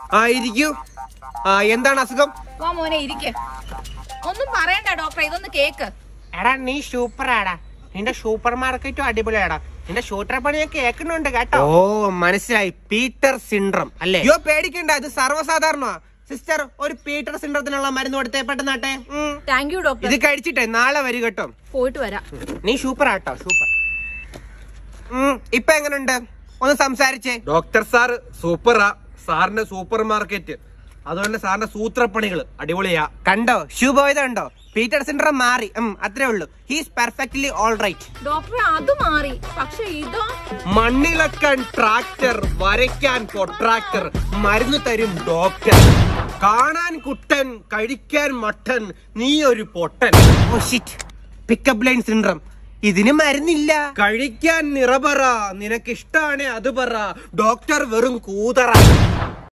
ആ ഇരിക്കൂ ആ എന്താണ് അസുഖം വാ മോനെ ഇരിക്ക് ഒന്നും പറയണ്ട ഡോക്ടറെ ഇതൊന്ന് കേക്ക് എടാ നീ സൂപ്പറാടാ നിന്റെ സൂപ്പർ മാർക്കറ്റും അടിപൊളിയാടാ നിന്റെ ഷൂട്ടർ പണി ഞാൻ കേൾക്കുന്നുണ്ട് കേട്ടോ ഓ മനസ്സിലായി പീറ്റർ സിൻഡ്രം അല്ലേ അയ്യോ പേടിക്കണ്ട ഇത് സർവ്വസാധാരണ സിസ്റ്റർ ഒരു പീറ്റർ സിൻഡ്രത്തിനുള്ള മരുന്ന് കൊടുത്തേ പെട്ടെന്നാട്ടെ ഉം. താങ്ക് യു ഡോക്ടർ ഇത് കഴിച്ചിട്ടേ നാളെ വരും കേട്ടോ പോയിട്ട് വരാം നീ സൂപ്പർ ആട്ടോ സൂപ്പർ ഉം, ഇപ്പൊ എങ്ങനുണ്ട് ഒന്ന് സംസാരിച്ചേ ഡോക്ടർ സാർ സൂപ്പറാ സാറിന്റെ സൂപ്പർ മാർക്കറ്റ് അതുകൊണ്ട് സാറിന്റെ സൂത്രപ്പണികള് അടിപൊളിയാ കണ്ടോ ഷൂ പോയത് കണ്ടോ പീറ്റർ സിൻഡ്രം മാറി ഉം, അത്രേ ഉള്ളൂ ഹീസ് പെർഫെക്റ്റ്ലി ഓൾ റൈറ്റ് ഡോക്ടറെ അത് മാറി പക്ഷെ ഇതോ മണ്ണിളക്കാൻ ട്രാക്ടർ വരയ്ക്കാൻ കൊട്രാക്ടർ മരുന്ന് തരും ഡോക്ടർ കാണാൻ കുട്ടൻ കഴിക്കാൻ മട്ടൻ നീ ഒരു പൊട്ടൻ oh shit pickup line syndrome ഇതിന് മരുന്നില്ല കഴിക്കാൻ നിറപറ നിനക്കിഷ്ടാണേ അത് പറ ഡോക്ടർ വെറും കൂതറ